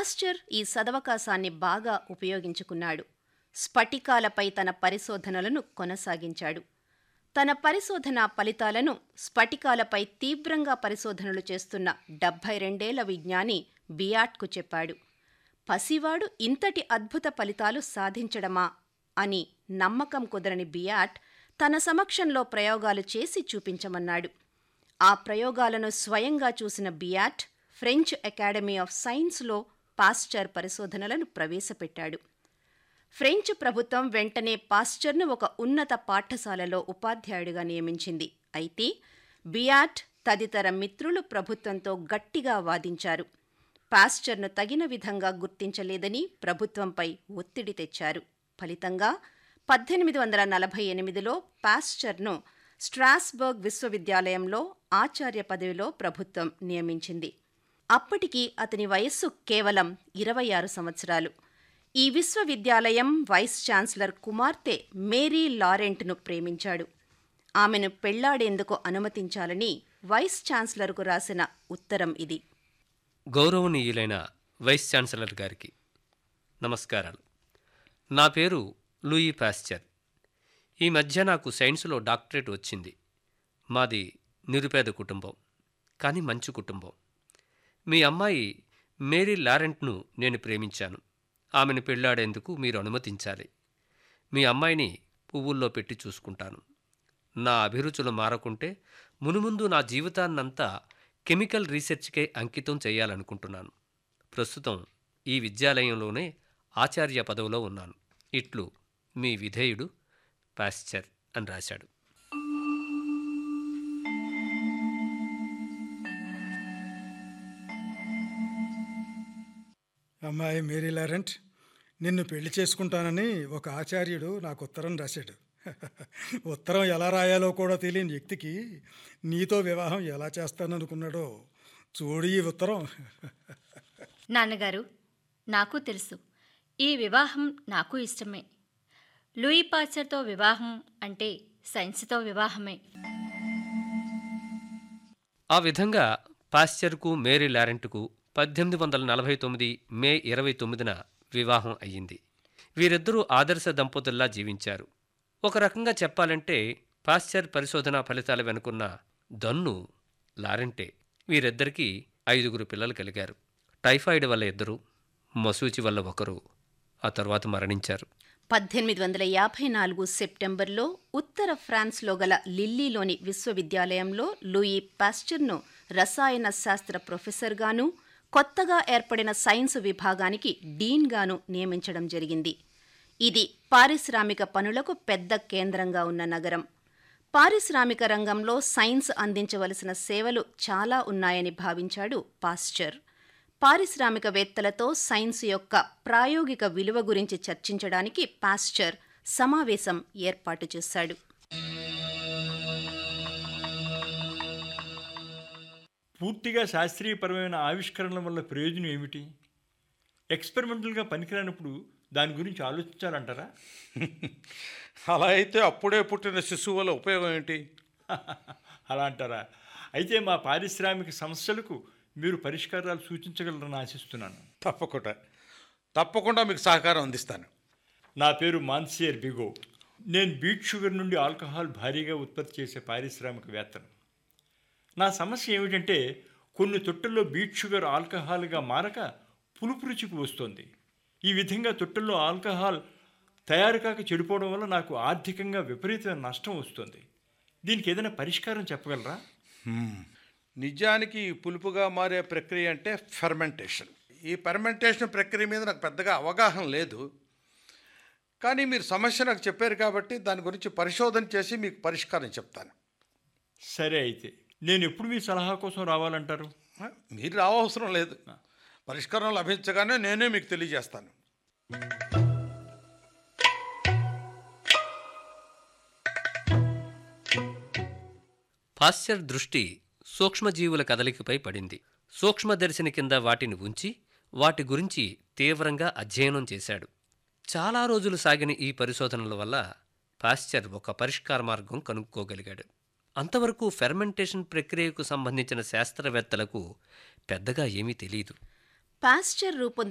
Pasteur ఈ సదవకాశాన్ని బాగా ఉపయోగించుకున్నాడు స్ఫటికాలపై తన పరిశోధనలను కొనసాగించాడు తన పరిశోధన ఫలితాలను స్ఫటికాలపై తీవ్రంగా పరిశోధనలు చేస్తున్న డెబ్భై రెండేళ్ల విజ్ఞాని బియాట్కు చెప్పాడు పసివాడు ఇంతటి అద్భుత ఫలితాలు సాధించడమా అని నమ్మకం కుదరని బియాట్ తన సమక్షంలో ప్రయోగాలు చేసి చూపించమన్నాడు ఆ ప్రయోగాలను స్వయంగా చూసిన బియాట్ ఫ్రెంచ్ అకాడమీ ఆఫ్ సైన్స్లో పాస్చర్ పరిశోధనలను ప్రవేశపెట్టాడు ఫ్రెంచ్ ప్రభుత్వం వెంటనే పాస్చర్ను ఒక ఉన్నత పాఠశాలలో ఉపాధ్యాయుడిగా నియమించింది అయితే బియాట్ తదితర మిత్రులు ప్రభుత్వంతో గట్టిగా వాదించారు పాస్చర్ను తగిన విధంగా గుర్తించలేదని ప్రభుత్వంపై ఒత్తిడి తెచ్చారు ఫలితంగా పద్దెనిమిది వందల నలభై ఎనిమిదిలో పాస్చర్ను స్ట్రాస్బర్గ్ విశ్వవిద్యాలయంలో ఆచార్య పదవిలో ప్రభుత్వం నియమించింది అప్పటికి అతని వయస్సు కేవలం ఇరవై ఆరు సంవత్సరాలు ఈ విశ్వవిద్యాలయం వైస్ ఛాన్సలర్ కుమార్తె మేరీ లారెంట్ను ప్రేమించాడు ఆమెను పెళ్లాడేందుకు అనుమతించాలని వైస్ ఛాన్సలర్కు రాసిన ఉత్తరం ఇది గౌరవనీయులైన వైస్ ఛాన్సలర్ గారికి నమస్కారాలు నా పేరు లూయి పాస్చర్ ఈ మధ్య నాకు సైన్సులో డాక్టరేట్ వచ్చింది మాది నిరుపేద కుటుంబం కానీ మంచి కుటుంబం మీ అమ్మాయి మేరీ లారెంట్ను నేను ప్రేమించాను ఆమెను పెళ్లాడేందుకు మీరు అనుమతించాలి మీ అమ్మాయిని పువ్వుల్లో పెట్టి చూసుకుంటాను నా అభిరుచులు మారకుంటే మునుముందు నా జీవితాన్నంతా కెమికల్ రీసెర్చ్కే అంకితం చేయాలనుకుంటున్నాను ప్రస్తుతం ఈ విద్యాలయంలోనే ఆచార్య పదవిలో ఉన్నాను ఇట్లు మీ విధేయుడు పాస్చర్ అని రాశాడు అమ్మాయి మేరీ లారెంట్ నిన్ను పెళ్లి చేసుకుంటానని ఒక ఆచార్యుడు నాకు ఉత్తరం రాశాడు ఉత్తరం ఎలా రాయాలో కూడా తెలియని వ్యక్తికి నీతో వివాహం ఎలా చేస్తాననుకున్నాడో చూడు ఈ ఉత్తరం నాన్నగారు నాకు తెలుసు ఈ వివాహం నాకు ఇష్టమే లూయి పాచర్తో వివాహం అంటే సైన్స్తో వివాహమే ఆ విధంగా పాస్చర్కు మేరీ లారెంట్కు పద్దెనిమిది వందల నలభై తొమ్మిది మే ఇరవై తొమ్మిదిన వివాహం అయ్యింది వీరిద్దరూ ఆదర్శ దంపతుల్లా జీవించారు ఒక రకంగా చెప్పాలంటే పాశ్చర్ పరిశోధన ఫలితాల వెనుకున్న దన్ను లారెంటే వీరిద్దరికీ ఐదుగురు పిల్లలు కలిగారు టైఫాయిడ్ వల్ల ఇద్దరు మసూచి వల్ల ఒకరు ఆ తర్వాత మరణించారు పద్దెనిమిది వందల యాభై నాలుగు సెప్టెంబర్లో ఉత్తర ఫ్రాన్స్లో గల లిల్లీలోని విశ్వవిద్యాలయంలో లూయి పాస్చర్ను రసాయన శాస్త్ర ప్రొఫెసర్గాను కొత్తగా ఏర్పడిన సైన్స్ విభాగానికి డీన్గాను నియమించడం జరిగింది ఇది పారిశ్రామిక పనులకు పెద్ద కేంద్రంగా ఉన్న నగరం పారిశ్రామిక రంగంలో సైన్స్ అందించవలసిన సేవలు చాలా ఉన్నాయని భావించాడు పాస్చర్ పారిశ్రామికవేత్తలతో సైన్స్ యొక్క ప్రాయోగిక విలువ గురించి చర్చించడానికి పాస్చర్ సమావేశం ఏర్పాటు చేశాడు పూర్తిగా శాస్త్రీయపరమైన ఆవిష్కరణల వల్ల ప్రయోజనం ఏమిటి ఎక్స్పెరిమెంటల్గా పనికిరానప్పుడు దాని గురించి ఆలోచించాలంటారా అలా అయితే అప్పుడే పుట్టిన శిశువు వల్ల ఉపయోగం ఏంటి అలా అంటారా అయితే మా పారిశ్రామిక సమస్యలకు మీరు పరిష్కారాలు సూచించగలరని ఆశిస్తున్నాను తప్పకుండా తప్పకుండా మీకు సహకారం అందిస్తాను నా పేరు మాన్సియర్ బిగో నేను బీట్ షుగర్ నుండి ఆల్కహాల్ భారీగా ఉత్పత్తి చేసే పారిశ్రామికవేత్తను నా సమస్య ఏమిటంటే కొన్ని తొట్టెల్లో బీట్ షుగర్ ఆల్కహాల్గా మారక పులుపు రుచికి వస్తుంది ఈ విధంగా తొట్టెల్లో ఆల్కహాల్ తయారు కాక చెడిపోవడం వల్ల నాకు ఆర్థికంగా విపరీతమైన నష్టం వస్తుంది దీనికి ఏదైనా పరిష్కారం చెప్పగలరా నిజానికి ఈ పులుపుగా మారే ప్రక్రియ అంటే ఫెర్మెంటేషన్ ఈ ఫెర్మెంటేషన్ ప్రక్రియ మీద నాకు పెద్దగా అవగాహన లేదు కానీ మీరు సమస్య నాకు చెప్పారు కాబట్టి దాని గురించి పరిశోధన చేసి మీకు పరిష్కారం చెప్తాను సరే అయితే నేను ఎప్పుడు మీ సలహా కోసం రావాలంటారు ఆ, మీరు రావవసరం లేదు పరిష్కారం లభించగానే నేనే మీకు తెలియజేస్తాను పాశ్చర్ దృష్టి సూక్ష్మజీవుల కదలికపై పడింది సూక్ష్మదర్శిని కింద వాటిని ఉంచి వాటి గురించి తీవ్రంగా అధ్యయనం చేశాడు చాలా రోజులు సాగిన ఈ పరిశోధనల వల్ల పాశ్చర్ ఒక పరిష్కార మార్గం కనుక్కోగలిగాడు అంతవరకు ఫెర్మెంటేషన్ ప్రక్రియకు సంబంధించిన శాస్త్రవేత్తలకు పెద్దగా ఏమీ తెలియదు పాస్చర్ రూపొందించిన